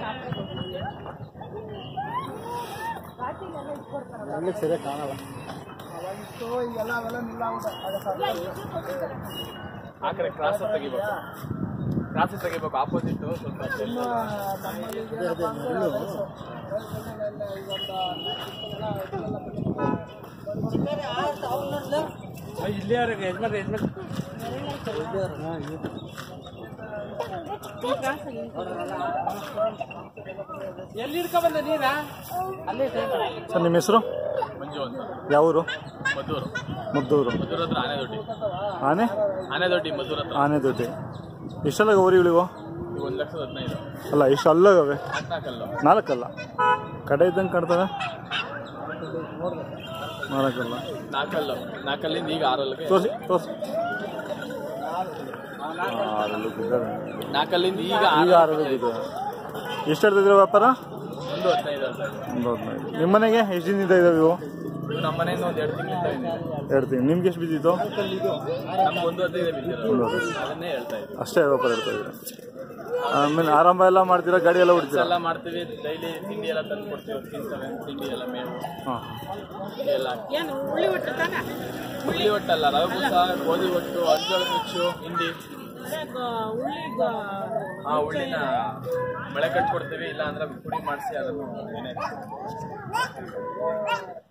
ನೋಡ್ಲಿಕ್ಕೆ ಸರಿಯಾಗಿ ಕಾಣಲ್ಲ ಆ ಕಡೆ ಕ್ರಾಸ್ ತೆಗಿಬೇಕು ಕ್ರಾಸ್ ತೆಗಿಬೇಕು ಆಪೋಸಿಟ್ ಸ್ವಲ್ಪ ಇಲ್ಲಿ ಯಜಮಾನ್ ಯಜಮಾನ್ ಎಲ್ಲಿ ಹಿಡ್ಕೊಂಬಂದ ನೀರಾ ಅಲ್ಲೇ ಸರ್ ನಿಮ್ಮ ಹೆಸರು ಮಂಜು ಅಂತ ಯಾವ ಊರು ಮದ್ದೂರು ಮುದ್ದೂರು ಮದ್ದೂರ್ ಹತ್ರ ಆನೆದೊಡ್ಡಿ ಆನೆ ಆನೆದೊಡ್ಡಿ ಮದ್ದೂರ್ ಹತ್ರ ಆನೆ ದೊಡ್ಡಿ ಎಷ್ಟೆಲ್ಲ ಊರಿಗಳಿವು ಈಗ ಒಂದು ಲಕ್ಷದ ಹದಿನೈದು ಅಲ್ಲ ಇಷ್ಟು ಅಲ್ಲಗವೆ ನಾಲ್ಕಲ್ಲು ನಾಲ್ಕಲ್ಲ ಕಡೆ ಇದ್ದಂಗೆ ಕಾಣ್ತವೆ ನಾಲ್ಕಲ್ಲ ನಾಲ್ಕಲ್ಲು ನಾಲ್ಕಲ್ಲಿಂದ ಈಗ ಆರಲ್ಲಿಗೆ ತೋರಿಸಿ ತೋರಿಸಿ ಆರಲ್ಲೂ ಬಿದ್ದಾವೆ ನಾಲ್ಕಲ್ಲಿಂದ ಈಗ ಈಗ ಆರು ಆರಲ್ಲೂ ಬಿದ್ದಾವೆ ಎಷ್ಟು ಹೇಳ್ತಿದ್ರೆ ವ್ಯಾಪಾರ ಒಂದು ಹದಿನೈದು ಅಂತ ಇದೆ. ಒಂದು ಹದಿನೈದು ನಿಮ್ಮ ಮನೆಗೆ ಎಷ್ಟು ದಿನದಿಂದ ಇದಾವೆ ಇವು ಇವು ನಮ್ಮ ಮನೆಯಿಂದ ಒಂದು ಎರಡು ತಿಂಗಳಿಂದ ಇದೆ ಎರಡು ತಿಂಗಳು ನಿಮ್ಗೆ ಎಷ್ಟು ಬಿದ್ದಿತ್ತು ನಮ್ಗೆ ಒಂದು ಹದಿನೈದು ಬಿದ್ದಿರೋದು ಒಂದು ಹದಿನೈದು. ಅದನ್ನೇ ಹೇಳ್ತಾ ಇದ್ದೆ ಅಷ್ಟೇ ವ್ಯಾಪಾರ ಇಡ್ತಾ ಇದ್ದೀರಾ ಆಮೇಲೆ ಆರಂಭ ಎಲ್ಲ ಮಾಡ್ತೀರಾ ಗಾಡಿ ಎಲ್ಲ ಹೊಡಿತೀರಾ ಎಲ್ಲ ಮಾಡ್ತೀವಿ ಡೈಲಿ ತಿಂಡಿ ಎಲ್ಲ ತಂದು ಕೊಡ್ತೀವಿ ತಿಂತವೆ ತಿಂಡಿ ಎಲ್ಲ ಮೇವು ಹಾಂ ಎಲ್ಲ ಹುಳಿ ಒಟ್ಟಲ್ಲ ರವೆ ಬೂಸ ಗೋಧಿ ಒಟ್ಟು ಅಜ್ಜೋಳದ ನುಚ್ಚು ಹಿಂಡಿ ಆ ಹುಳ್ಳಿನ ಮಳೆ ಕಟ್ಕೊಡ್ತೀವಿ ಇಲ್ಲ ಅಂದ್ರೆ ಪುಡಿ ಮಾಡಿಸಿ ಅದನ್ನು ಏನೇ